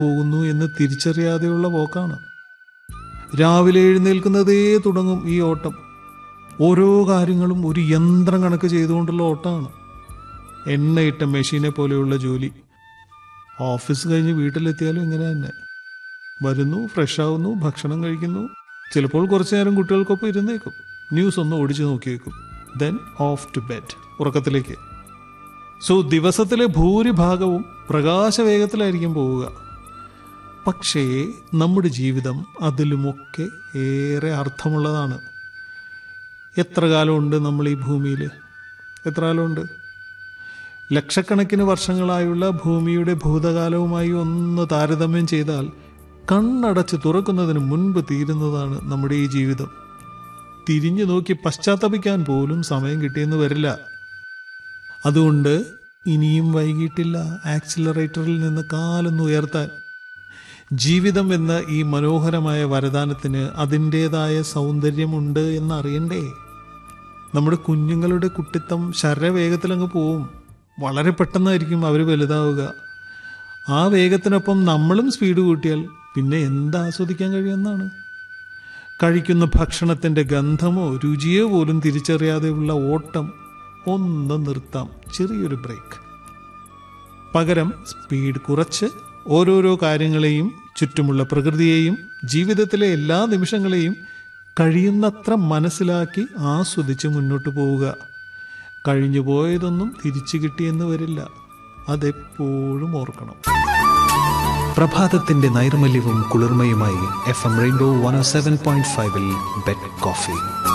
പോകുന്നു എന്ന് തിരിച്ചറിയാതെയുള്ള പോക്കാണ് രാവിലെ എഴുന്നേൽക്കുന്നതേ തുടങ്ങും ഈ ഓട്ടം ഓരോ കാര്യങ്ങളും ഒരു യന്ത്രം കണക്ക് ചെയ്തുകൊണ്ടുള്ള ഓട്ടമാണ് എണ്ണയിട്ട മെഷീനെ പോലെയുള്ള ജോലി ഓഫീസ് കഴിഞ്ഞ് വീട്ടിലെത്തിയാലും ഇങ്ങനെ തന്നെ വരുന്നു ഫ്രഷ് ആവുന്നു ഭക്ഷണം കഴിക്കുന്നു ചിലപ്പോൾ കുറച്ചു നേരം കുട്ടികൾക്കൊപ്പം ഇരുന്നേക്കും ന്യൂസ് ഒന്ന് ഓടിച്ചു നോക്കിയേക്കും ദെൻ ഓഫ് ടു ബെഡ് ഉറക്കത്തിലേക്ക് സോ ദിവസത്തിലെ ഭൂരിഭാഗവും പ്രകാശവേഗത്തിലായിരിക്കും പോവുക പക്ഷേ നമ്മുടെ ജീവിതം അതിലുമൊക്കെ ഏറെ അർത്ഥമുള്ളതാണ് എത്ര കാലമുണ്ട് നമ്മൾ ഈ ഭൂമിയിൽ എത്ര കാലമുണ്ട് ലക്ഷക്കണക്കിന് വർഷങ്ങളായുള്ള ഭൂമിയുടെ ഭൂതകാലവുമായി ഒന്ന് താരതമ്യം ചെയ്താൽ കണ്ണടച്ച് തുറക്കുന്നതിന് മുൻപ് തീരുന്നതാണ് നമ്മുടെ ഈ ജീവിതം തിരിഞ്ഞു നോക്കി പശ്ചാത്തപിക്കാൻ പോലും സമയം കിട്ടിയെന്ന് വരില്ല അതുകൊണ്ട് ഇനിയും വൈകിട്ടില്ല ആക്സിലറേറ്ററിൽ നിന്ന് കാലൊന്ന് ഉയർത്താൻ ജീവിതം എന്ന ഈ മനോഹരമായ വരദാനത്തിന് അതിൻ്റെതായ സൗന്ദര്യമുണ്ട് എന്നറിയണ്ടേ നമ്മുടെ കുഞ്ഞുങ്ങളുടെ കുട്ടിത്തം ശരവേഗത്തിലങ്ങ് പോവും വളരെ പെട്ടെന്നായിരിക്കും അവർ വലുതാവുക ആ വേഗത്തിനൊപ്പം നമ്മളും സ്പീഡ് കൂട്ടിയാൽ പിന്നെ എന്ത് ആസ്വദിക്കാൻ കഴിയുമെന്നാണ് കഴിക്കുന്ന ഭക്ഷണത്തിൻ്റെ ഗന്ധമോ രുചിയോ പോലും തിരിച്ചറിയാതെയുള്ള ഓട്ടം ഒന്ന് നിർത്താം ചെറിയൊരു ബ്രേക്ക് പകരം സ്പീഡ് കുറച്ച് ഓരോരോ കാര്യങ്ങളെയും ചുറ്റുമുള്ള പ്രകൃതിയെയും ജീവിതത്തിലെ എല്ലാ നിമിഷങ്ങളെയും കഴിയുന്നത്ര മനസ്സിലാക്കി ആസ്വദിച്ച് മുന്നോട്ട് പോവുക കഴിഞ്ഞു പോയതൊന്നും തിരിച്ചു കിട്ടിയെന്ന് വരില്ല അതെപ്പോഴും ഓർക്കണം പ്രഭാതത്തിന്റെ നൈർമല്യവും കുളിർമയുമായി F M rainbow one seven point ഫൈവിൽ ബെറ്റ് കോഫി